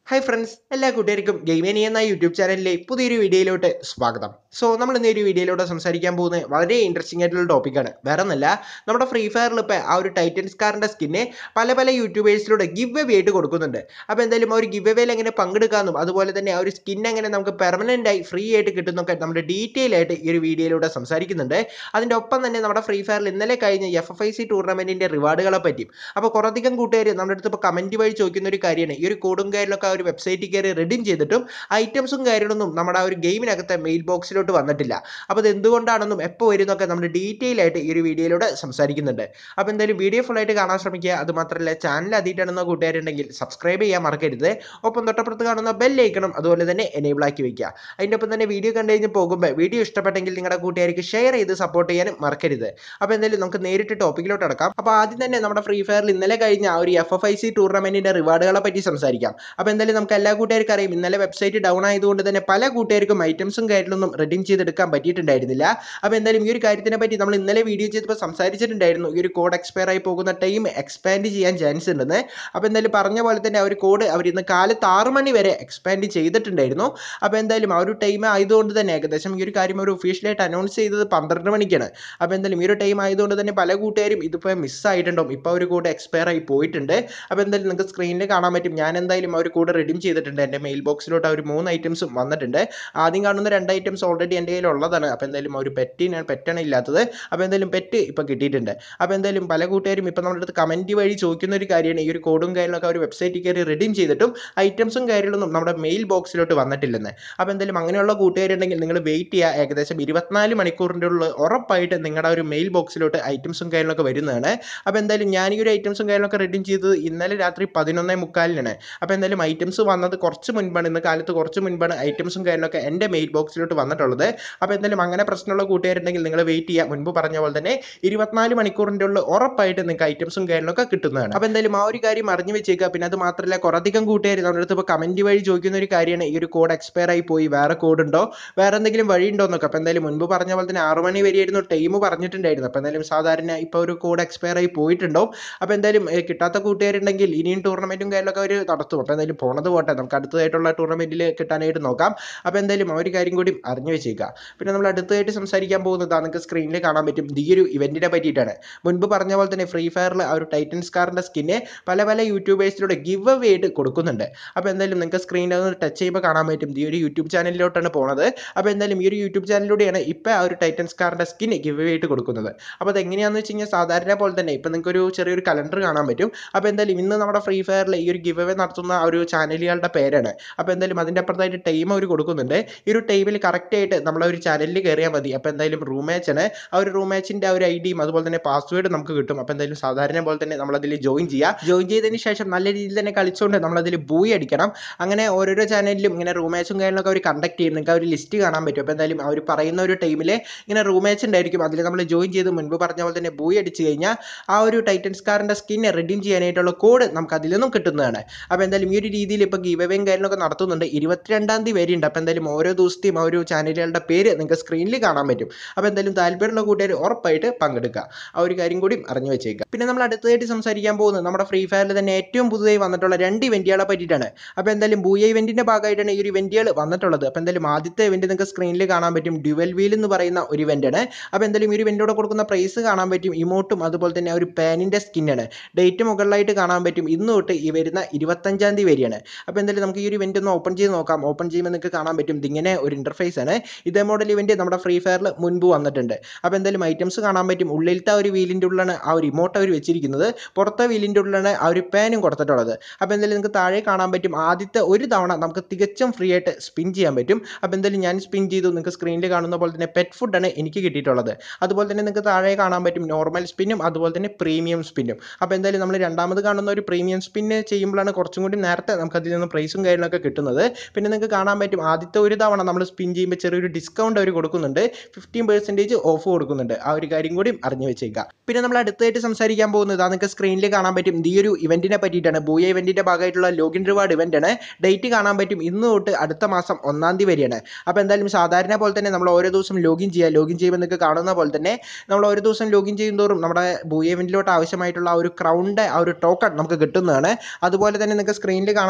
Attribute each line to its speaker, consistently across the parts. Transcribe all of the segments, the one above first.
Speaker 1: Hi friends എല്ലാ കൂട്ടുകാർക്കും ഗെയിമേനി എന്ന യൂട്യൂബ് ചാനലിലെ പുതിയൊരു വീഡിയോയിലോട്ട് സ്വാഗതം സോ നമ്മൾ ഇന്ന് ഒരു വീഡിയോയിലൂടെ സംസാരിക്കാൻ പോകുന്നത് വളരെ ഇൻട്രസ്റ്റിംഗ് ആയിട്ടുള്ള ടോപ്പിക്കാണ് വേറെ ഒന്നല്ല നമ്മുടെ ഫ്രീ ഫയറിൽ ഇപ്പോൾ ആ ഒരു ടൈറ്റൻസ് കാറിൻ്റെ സ്കിന്നെ പല പല യൂട്യൂബേഴ്സിലൂടെ ഗിവ് അവേ ആയിട്ട് കൊടുക്കുന്നുണ്ട് അപ്പോൾ എന്തായാലും ആ ഒരു ഗിവ് അവേയിൽ എങ്ങനെ പങ്കെടുക്കാമെന്നും അതുപോലെ തന്നെ ആ ഒരു സ്കിൻ എങ്ങനെ നമുക്ക് പെർമനൻ്റ് ആയി ഫ്രീ ആയിട്ട് കിട്ടുന്നൊക്കെ നമ്മുടെ ഡീറ്റെയിൽ ആയിട്ട് ഈ ഒരു വീഡിയോയിലൂടെ സംസാരിക്കുന്നുണ്ട് അതിൻ്റെ ഒപ്പം തന്നെ നമ്മുടെ ഫ്രീ ഫയറിൽ ഇന്നലെ കഴിഞ്ഞ എഫ് എഫ് ഐ സി ടൂർണമെൻറ്റിൻ്റെ റിവാർഡുകളെ പറ്റിയും അപ്പോൾ കുറേയധികം കൂട്ടുകാർ നമ്മുടെ അടുത്ത് ഇപ്പോൾ കമൻറ്റ് വഴി ചോദിക്കുന്ന ഒരു കാര്യമാണ് ഈ ഒരു കോഡും കാര്യങ്ങളൊക്കെ ആ ഒരു വെബ്സൈറ്റിൽ കയറി റെഡീം ചെയ്തിട്ടും ഐറ്റംസും കാര്യങ്ങളൊന്നും നമ്മുടെ ആ ഒരു ഗെയിമിനകത്തെ മെയിൽ ബോക്സിലോട്ട് വന്നിട്ടില്ല അപ്പോൾ അത് എന്തുകൊണ്ടാണെന്നും എപ്പോൾ വരുന്നൊക്കെ നമ്മൾ ഡീറ്റെയിൽ ആയിട്ട് ഈ ഒരു വീഡിയോയിലൂടെ സംസാരിക്കുന്നുണ്ട് അപ്പോൾ എന്തായാലും വീഡിയോ ഫുൾ ആയിട്ട് കാണാൻ ശ്രമിക്കുക അത് മാത്രമല്ല ചാനൽ ആദ്യമായിട്ടാണെന്ന കൂട്ടുകാരുണ്ടെങ്കിൽ സബ്സ്ക്രൈബ് ചെയ്യാൻ മറക്കരുത് ഒപ്പം തൊട്ടപ്പുറത്ത് കാണുന്ന ബെല്ലൈക്കണം അതുപോലെ തന്നെ എനേബിൾ ആക്കി വെക്കുക അതിൻ്റെ ഒപ്പം തന്നെ വീഡിയോ കണ്ടു കഴിഞ്ഞ് പോകുമ്പോൾ വീഡിയോ ഇഷ്ടപ്പെട്ടെങ്കിൽ നിങ്ങളുടെ കൂട്ടുകാർക്ക് ഷെയർ ചെയ്ത് സപ്പോർട്ട് ചെയ്യാനും മറക്കരുത് അപ്പോൾ എന്തായാലും നമുക്ക് നേരിട്ട് ടോപ്പിക്കിലോട്ട് അടക്കാം അപ്പോൾ ആദ്യം തന്നെ നമ്മുടെ ഫ്രീ ഫയറിൽ ഇന്നലെ കഴിഞ്ഞ ആ ഒരു എഫ് എഫ് ഐ സി ടൂർണമെൻറ്റിൻ്റെ റിവാർഡുകളെ പറ്റി സംസാരിക്കാം അപ്പോൾ എന്തായാലും നമുക്ക് എല്ലാ കൂട്ടുകാർക്കും അറിയാം ഇന്നലെ വെബ്സൈറ്റ് ഡൗൺ ആയതുകൊണ്ട് തന്നെ പല കൂട്ടുകാർക്കും ഐറ്റംസും കാര്യങ്ങളൊന്നും റെഡീം ചെയ്തെടുക്കാൻ പറ്റിയിട്ടുണ്ടായിരുന്നില്ല അപ്പോൾ എന്തായാലും ഈ ഒരു കാര്യത്തിനെ പറ്റി നമ്മൾ ഇന്നലെ വീഡിയോ ചെയ്തപ്പോൾ സംസാരിച്ചിട്ടുണ്ടായിരുന്നു ഈ ഒരു കോഡ് എക്സ്പയർ ആയി പോകുന്ന ടൈം എക്സ്പാൻഡ് ചെയ്യാൻ ചാൻസ് ഉണ്ടെന്ന് അപ്പോൾ എന്തായാലും പറഞ്ഞ പോലെ തന്നെ ആ ഒരു കോഡ് അവർ ഇന്ന് കാലത്ത് ആറ് മണി വരെ എക്സ്പാൻഡ് ചെയ്തിട്ടുണ്ടായിരുന്നു അപ്പോൾ എന്തായാലും ആ ഒരു ടൈം ആയതുകൊണ്ട് തന്നെ ഏകദേശം ഈ ഒരു കാര്യം ഒരു ഒഫീഷ്യലായിട്ട് അനൗൺസ് ചെയ്തത് പന്ത്രണ്ട് മണിക്കാണ് അപ്പോൾ എന്തായാലും ഈ ഒരു ടൈം ആയതുകൊണ്ട് തന്നെ പല കൂട്ടുകാരും ഇതിപ്പോൾ മിസ്സായിട്ടുണ്ടാവും ഇപ്പോൾ ഒരു കോഡ് എക്സ്പയർ ആയി പോയിട്ടുണ്ട് അപ്പോൾ എന്തായാലും നിങ്ങൾക്ക് സ്ക്രീനിൽ കാണാൻ പറ്റും ഞാൻ എന്തായാലും ആ ഒരു കോഡ് റെഡീം ചെയ്തിട്ടുണ്ട് എൻ്റെ മെയിൽ ബോക്സിലോട്ട് ആ ഒരു മൂന്ന് ഐറ്റംസും വന്നിട്ടുണ്ട് ആദ്യം കാണുന്ന രണ്ട് ഐറ്റംസ് ഓൾറെഡി എൻ്റെ കയ്യിൽ ഉള്ളതാണ് അപ്പോൾ എന്തായാലും ആ ഒരു പെറ്റിനാണ് പെറ്റാണ് ഇല്ലാത്തത് അപ്പോൾ എന്തായാലും പെറ്റ് ഇപ്പോൾ കിട്ടിയിട്ടുണ്ട് അപ്പോൾ എന്തായാലും പല കൂട്ടുകാരും ഇപ്പോൾ നമ്മുടെ അടുത്ത് കമൻറ്റ് വഴി ചോദിക്കുന്ന ഒരു കാര്യമാണ് ഈ ഒരു കോഡും കാര്യങ്ങളൊക്കെ ഒരു വെബ്സൈറ്റിൽ കയറി റെഡീം ചെയ്തിട്ടും ഐറ്റംസും കാര്യങ്ങളൊന്നും നമ്മുടെ മെയിൽ ബോക്സിലോട്ട് വന്നിട്ടില്ലെന്ന് അപ്പോൾ എന്തായാലും അങ്ങനെയുള്ള കൂട്ടുകാരുണ്ടെങ്കിൽ നിങ്ങൾ വെയിറ്റ് ചെയ്യുക ഏകദേശം ഇരുപത്തിനാല് മണിക്കൂറിൻ്റെ ഉള്ളിൽ ഉറപ്പായിട്ട് നിങ്ങളുടെ ഒരു മെയിൽ ബോക്സിലോട്ട് ഐറ്റംസും കാര്യങ്ങളൊക്കെ വരുന്നതാണ് അപ്പോൾ എന്തായാലും ഞാൻ ഈ ഒരു ഐറ്റംസും കാര്യങ്ങളൊക്കെ റെഡീം ചെയ്തത് ഇന്നലെ രാത്രി പതിനൊന്നേ മുക്കാലിനാണ് അപ്പോൾ എന്തായാലും ഐറ്റംസ് വന്നത് കുറച്ച് മുൻപാണ് ഇന്ന് കാലത്ത് കുറച്ച് മുൻപാണ് ഐറ്റംസും കാര്യങ്ങളൊക്കെ എൻ്റെ മെയിൽ ബോക്സിലോട്ട് വന്നിട്ടുള്ളത് അപ്പോൾ എന്തായാലും അങ്ങനെ പ്രശ്നമുള്ള കൂട്ടുകാരുണ്ടെങ്കിൽ നിങ്ങൾ വെയിറ്റ് ചെയ്യുക മുൻപ് പറഞ്ഞ പോലെ തന്നെ ഇരുപത്തിനാല് മണിക്കൂറിൻ്റെ ഉള്ളിൽ ഉറപ്പായിട്ട് നിങ്ങൾക്ക് ഐറ്റംസും കാര്യങ്ങളൊക്കെ കിട്ടുന്നതാണ് അപ്പോൾ എന്തായാലും ആ ഒരു കാര്യം അറിഞ്ഞു വെച്ചേക്കുക പിന്നെ അത് മാത്രമല്ല കുറേയധികം കൂട്ടുകാർ നമ്മുടെ അടുത്ത് ഇപ്പോൾ കമൻറ്റ് വഴി ചോദിക്കുന്ന ഒരു കാര്യമാണ് ഈ ഒരു കോഡ് എക്സ്പയർ ആയി പോയി വേറെ കോഡ് ഉണ്ടോ വേറെ എന്തെങ്കിലും വഴി ഉണ്ടോ എന്നൊക്കെ അപ്പോൾ എന്തായാലും മുൻപ് പറഞ്ഞ പോലെ തന്നെ ആറ് മണി വരെയായിരുന്നു ടൈം പറഞ്ഞിട്ടുണ്ടായിരുന്നു അപ്പോൾ എന്തായാലും സാധാരണ ഇപ്പോൾ ഒരു കോഡ് എക്സ്പയർ ആയി പോയിട്ടുണ്ടാവും അപ്പോൾ എന്തായാലും ഏ, കിട്ടാത്ത കൂട്ടുകാരുണ്ടെങ്കിൽ ഇനിയും ടൂർണമെൻറ്റും കാര്യങ്ങളൊക്കെ അവർ നടത്തും അപ്പോൾ എന്തായാലും പോണത് പോട്ടെ നമുക്ക് അടുത്തതായിട്ടുള്ള ടൂർണമെൻറ്റിൽ കിട്ടാനായിട്ട് നോക്കാം അപ്പോൾ എന്തായാലും ആ ഒരു കാര്യം കൂടി അറിഞ്ഞു വെച്ചേക്കുക പിന്നെ നമ്മൾ അടുത്തതായിട്ട് സംസാരിക്കാൻ പോകുന്നത് നിങ്ങൾക്ക് സ്ക്രീനിൽ കാണാൻ പറ്റും ഈ ഒരു ഇവൻറ്റിനെ പറ്റിയിട്ടാണ് മുൻപ് പറഞ്ഞ പോലെ തന്നെ ഫ്രീ ഫയറിൽ ആ ഒരു ടൈറ്റൻസ് കാറിൻ്റെ സ്കിന്നെ പല പല യൂട്യൂബേഴ്സിലൂടെ ഗിവ് അവേ ആയിട്ട് കൊടുക്കുന്നുണ്ട് അപ്പോൾ എന്തായാലും നിങ്ങൾക്ക് സ്ക്രീനിൽ ഒന്ന് ടച്ച് ചെയ്യുമ്പോൾ കാണാൻ പറ്റും ഈ ഒരു യൂട്യൂബ് ചാനലിലോട്ടാണ് പോണത് അപ്പോൾ എന്തായാലും ഈ ഒരു യൂട്യൂബ് ചാനലിലൂടെയാണ് ഇപ്പോൾ ആ ഒരു ടൈറ്റൻസ് കാറിൻ്റെ സ്കിൻ ഗിവ് അവേ ആയിട്ട് കൊടുക്കുന്നത് അപ്പോൾ അത് എങ്ങനെയാണെന്ന് വെച്ച് കഴിഞ്ഞാൽ സാധാരണ പോലെ തന്നെ ഇപ്പോൾ നിങ്ങൾക്ക് ഒരു ചെറിയൊരു കലണ്ടർ കാണാൻ പറ്റും അപ്പോൾ എന്തായാലും ഇന്ന് നമ്മുടെ ഫ്രീ ഫയറിൽ ഈ ഒരു ഗിവ് അവേ നടത്തുന്ന ആ ഒരു ചാനലുകളുടെ പേരാണ് അപ്പോൾ എന്തായാലും അതിൻ്റെ അപ്പുറത്തായിട്ട് ടൈം അവർ കൊടുക്കുന്നുണ്ട് ഈ ഒരു ടൈമിൽ കറക്റ്റായിട്ട് നമ്മളെ ഒരു ചാനലിൽ കയറിയാൽ മതി അപ്പോൾ എന്തായാലും റൂം മാച്ചാണ് ആ ഒരു റൂം മാച്ചിൻ്റെ ആ ഒരു ഐ ഡിയും അതുപോലെ തന്നെ പാസ്വേഡ് നമുക്ക് കിട്ടും അപ്പോൾ എന്തായാലും സാധാരണ പോലെ തന്നെ നമ്മളതിൽ ജോയിൻ ചെയ്യുക ജോയിൻ ചെയ്തതിന് ശേഷം നല്ല രീതിയിൽ തന്നെ കളിച്ചുകൊണ്ട് നമ്മളതിൽ ബൂയി അടിക്കണം അങ്ങനെ ഓരോരോ ചാനലിലും ഇങ്ങനെ റൂം മാച്ചും കാര്യങ്ങളൊക്കെ അവർ കണ്ടക്ട് ചെയ്യും നിങ്ങൾക്ക് ആ ഒരു ലിസ്റ്റ് കാണാൻ പറ്റും അപ്പോൾ എന്തായാലും അവർ പറയുന്ന ഒരു ടൈമിൽ ഇങ്ങനെ റൂം മാച്ച് ഉണ്ടായിരിക്കും അതിൽ നമ്മൾ ജോയിൻ ചെയ്ത് മുൻപ് പറഞ്ഞ പോലെ തന്നെ ബൂയി അടിച്ച് കഴിഞ്ഞാൽ ആ ഒരു ടൈറ്റൻസ് കാറിൻ്റെ സ്കിന്നെ റെഡീം ചെയ്യാനായിട്ടുള്ള കോഡ് നമുക്ക് അതിൽ നിന്നും കിട്ടുന്നതാണ് അപ്പോൾ എന്തായാലും ഈ ഒരു രീതിയിൽ ഇപ്പോൾ ഗീവ് അവേയും കാര്യങ്ങളൊക്കെ നടത്തുന്നുണ്ട് ഇരുപത്തിരണ്ടാം തീയതി വരെ ഉണ്ട് അപ്പോൾ എന്തായാലും ഓരോ ദിവസത്തെയും ആ ഒരു ചാനലുകളുടെ പേര് നിങ്ങൾക്ക് സ്ക്രീനിൽ കാണാൻ പറ്റും അപ്പോൾ എന്തായാലും താല്പര്യമുള്ള കൂട്ടുകാർ ഉറപ്പായിട്ട് പങ്കെടുക്കുക ആ ഒരു കാര്യം കൂടി അറിഞ്ഞു വെച്ചേക്കുക പിന്നെ നമ്മൾ അടുത്തതായിട്ട് സംസാരിക്കാൻ പോകുന്നത് നമ്മുടെ ഫ്രീ ഫയറിൽ തന്നെ ഏറ്റവും പുതുതായി വന്നിട്ടുള്ള രണ്ട് ഇവൻറ്റുകളെ പറ്റിയിട്ടാണ് അപ്പോൾ എന്തായാലും ബൂയ ഇവൻറ്റിൻ്റെ ഭാഗമായിട്ടാണ് ഈ ഒരു ഇവൻറ്റുകൾ വന്നിട്ടുള്ളത് അപ്പോൾ എന്തായാലും ആദ്യത്തെ ഇവൻറ്റ് നിങ്ങൾക്ക് സ്ക്രീനിൽ കാണാൻ പറ്റും ഡ്യുവൽ വീൽ എന്ന് പറയുന്ന ഒരു ഇവൻ്റാണ് അപ്പോൾ എന്തായാലും ഈ ഒരു ഇവൻറ്റോടെ കൊടുക്കുന്ന പ്രൈസ് കാണാൻ പറ്റും ഇമോട്ടും അതുപോലെ തന്നെ ആ ഒരു പാനിൻ്റെ സ്കിന്നാണ് ഡേറ്റ് മുകളിലായിട്ട് കാണാൻ പറ്റും ഇന്ന് തൊട്ട് ഈ വരുന്ന ഇരുപത്തഞ്ചാം തീയതി വരെയാണ് അപ്പോൾ എന്തായാലും നമുക്ക് ഈ ഒരു ഇവൻറ്റ് ഒന്ന് ഓപ്പൺ ചെയ്ത് നോക്കാം ഓപ്പൺ ചെയ്യുമ്പോൾ നിങ്ങൾക്ക് കാണാൻ പറ്റും ഇതിങ്ങനെ ഒരു ഇൻ്റർഫേസ് ആണ് ഇതേ മോഡൽ ഇവൻറ്റ് നമ്മുടെ ഫ്രീ ഫയറിൽ മുൻപ് വന്നിട്ടുണ്ട് അപ്പോൾ എന്തായാലും ഐറ്റംസ് കാണാൻ പറ്റും ഉള്ളിലത്തെ ആ ഒരു വീലിൻ്റെ ഉള്ളിലാണ് ആ ഒരു ഇമോട്ട് അവർ വെച്ചിരിക്കുന്നത് പുറത്തെ വീലിൻ്റെ ഉള്ളിലാണ് ആ ഒരു പാനും കൊടുത്തിട്ടുള്ളത് അപ്പോൾ എന്തായാലും നിങ്ങൾക്ക് താഴെ കാണാൻ പറ്റും ആദ്യത്തെ ഒരു തവണ നമുക്ക് തികച്ചും ഫ്രീ ആയിട്ട് സ്പിൻ ചെയ്യാൻ പറ്റും അപ്പോൾ എന്തായാലും ഞാൻ സ്പിൻ ചെയ്തു നിങ്ങൾക്ക് സ്ക്രീനിൽ കാണുന്ന പോലെ തന്നെ പെറ്റ് ഫുഡാണ് എനിക്ക് കിട്ടിയിട്ടുള്ളത് അതുപോലെ തന്നെ നിങ്ങൾക്ക് താഴെ കാണാൻ പറ്റും നോർമൽ സ്പിന്നും അതുപോലെ തന്നെ പ്രീമിയം സ്പിന്നും അപ്പോൾ എന്തായാലും നമ്മൾ രണ്ടാമത് കാണുന്ന ഒരു പ്രീമിയം സ്പിന്ന് ചെയ്യുമ്പോഴാണ് കുറച്ചും കൂടി നേരത്തെ നമുക്ക് അതിൽ നിന്ന് പ്രൈസും കാര്യങ്ങളൊക്കെ കിട്ടുന്നത് പിന്നെ നിങ്ങൾക്ക് കാണാൻ പറ്റും ആദ്യത്തെ ഒരു തവണ നമ്മൾ സ്പിൻ ചെയ്യുമ്പോൾ ചെറിയൊരു ഡിസ്കൗണ്ട് അവർ കൊടുക്കുന്നുണ്ട് ഫിഫ്റ്റീൻ പെർസെൻറ്റേജ് ഓഫ് കൊടുക്കുന്നുണ്ട് ആ ഒരു കാര്യം കൂടി അറിഞ്ഞു വെച്ചേക്കുക പിന്നെ നമ്മൾ അടുത്തായിട്ട് സംസാരിക്കാൻ പോകുന്നത് അത് നിങ്ങൾക്ക് സ്ക്രീനിൽ കാണാൻ പറ്റും ഈ ഒരു ഇവൻറ്റിനെ പറ്റിയിട്ടാണ് ബൂയ ഇവൻറ്റിൻ്റെ ഭാഗമായിട്ടുള്ള ലോഗിൻ റിവാർഡ് ഇവൻ്റ് ആണ് ഡേറ്റ് കാണാൻ പറ്റും ഇന്ന് തൊട്ട് അടുത്ത മാസം ഒന്നാം തീയതി വരെയാണ് അപ്പോൾ എന്തായാലും സാധാരണ പോലെ തന്നെ നമ്മൾ ഓരോ ദിവസം ലോഗിൻ ചെയ്യുക ലോഗിൻ ചെയ്യുമ്പോൾ നിങ്ങൾക്ക് കാണുന്ന പോലെ തന്നെ നമ്മൾ ഓരോ ദിവസം ലോഗിൻ ചെയ്യുന്തോറും നമ്മുടെ ബൂയ ഇവൻറ്റിലോട്ട് ആവശ്യമായിട്ടുള്ള ആ ഒരു ക്രൗണ്ട് ആ ഒരു ടോക്കൺ നമുക്ക് കിട്ടുന്നതാണ് അതുപോലെ തന്നെ നിങ്ങൾക്ക് സ്ക്രീനിൽ കാണാൻ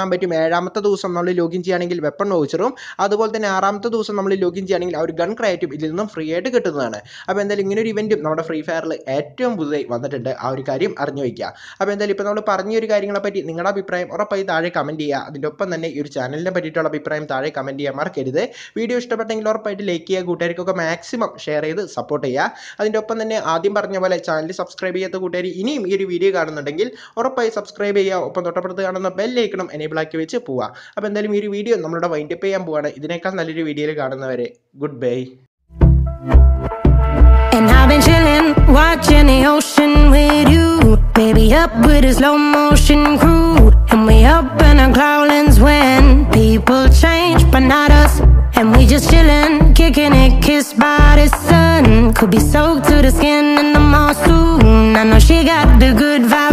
Speaker 1: കാണാൻ പറ്റും ഏഴാമത്തെ ദിവസം നമ്മൾ ലോഗിൻ ചെയ്യുകയാണെങ്കിൽ വെപ്പൺ വൗച്ചറും അതുപോലെ തന്നെ ആറാമത്തെ ദിവസം നമ്മൾ ലോഗിൻ ചെയ്യുകയാണെങ്കിൽ ആ ഒരു ഗൺ ക്രയറ്റും ഇതിൽ നിന്നും ഫ്രീ ആയിട്ട് കിട്ടുന്നതാണ് അപ്പോൾ എന്തായാലും ഇങ്ങനെ ഒരു ഇവൻറ്റും നമ്മുടെ ഫ്രീ ഫയറിൽ ഏറ്റവും പുതുതായി വന്നിട്ടുണ്ട് ആ ഒരു കാര്യം അറിഞ്ഞു വയ്ക്കുക അപ്പോൾ എന്തായാലും ഇപ്പോൾ നമ്മൾ പറഞ്ഞ ഒരു കാര്യങ്ങളെ പറ്റി നിങ്ങളുടെ അഭിപ്രായം ഉറപ്പായി താഴെ കമൻറ്റ് ചെയ്യുക അതിൻ്റെ ഒപ്പം തന്നെ ഈ ഒരു ചാനലിനെ പറ്റിയിട്ടുള്ള അഭിപ്രായം താഴെ കമൻറ്റ് ചെയ്യാൻ മറക്കരുത് വീഡിയോ ഇഷ്ടപ്പെട്ടെങ്കിൽ ഉറപ്പായിട്ട് ലൈക്ക് ചെയ്യുക കൂട്ടുകാർക്കൊക്കെ മാക്സിമം ഷെയർ ചെയ്ത് സപ്പോർട്ട് ചെയ്യുക അതിൻ്റെ ഒപ്പം തന്നെ ആദ്യം പറഞ്ഞ പോലെ ചാനൽ സബ്സ്ക്രൈബ് ചെയ്യാത്ത കൂട്ടുകാർ ഇനിയും ഈ ഒരു വീഡിയോ കാണുന്നുണ്ടെങ്കിൽ ഉറപ്പായി സബ്സ്ക്രൈബ് ചെയ്യുക ഒപ്പം തൊട്ടപ്പുറത്ത് കാണുന്ന ബെല്ലൈക്കണം എനേബിൾ ആക്കി വെച്ച് പോവുക അപ്പോൾ എന്തായാലും ഈ ഒരു വീഡിയോ നമ്മളുടെ വൈൻഡപ്പ് ചെയ്യാൻ പോവാണ് ഇതിനേക്കാൾ നല്ലൊരു വീഡിയോയിൽ കാണുന്നവരെ good bye
Speaker 2: And I've been chillin', watching the ocean with you. Baby, up with a slow motion crew. And we up in our cloudlands when people change, but not us. And we just chillin', kicking it, kissed by the sun. Could be soaked to the skin in the mall soon. I know she got the good vibe.